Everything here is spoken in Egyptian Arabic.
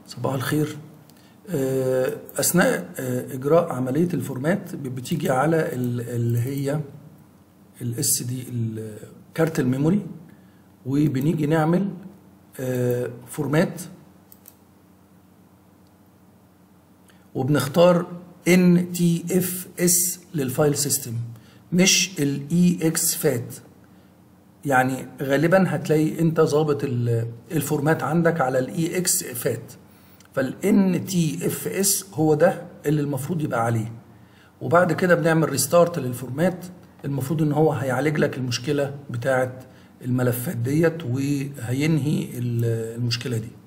صباح الخير آه، اثناء آه، اجراء عمليه الفورمات بتيجي على ال- اللي هي الاس دي كارت الميموري وبنيجي نعمل آه، فورمات وبنختار ان تي اف اس للفايل سيستم مش الاي اكس فات يعني غالبا هتلاقي انت ظابط ال- الفورمات عندك على الاي اكس فات فالان تي اف اس هو ده اللي المفروض يبقى عليه وبعد كده بنعمل ريستارت للفورمات المفروض ان هو هيعالج لك المشكله بتاعه الملفات ديت وهينهي ال- المشكله دي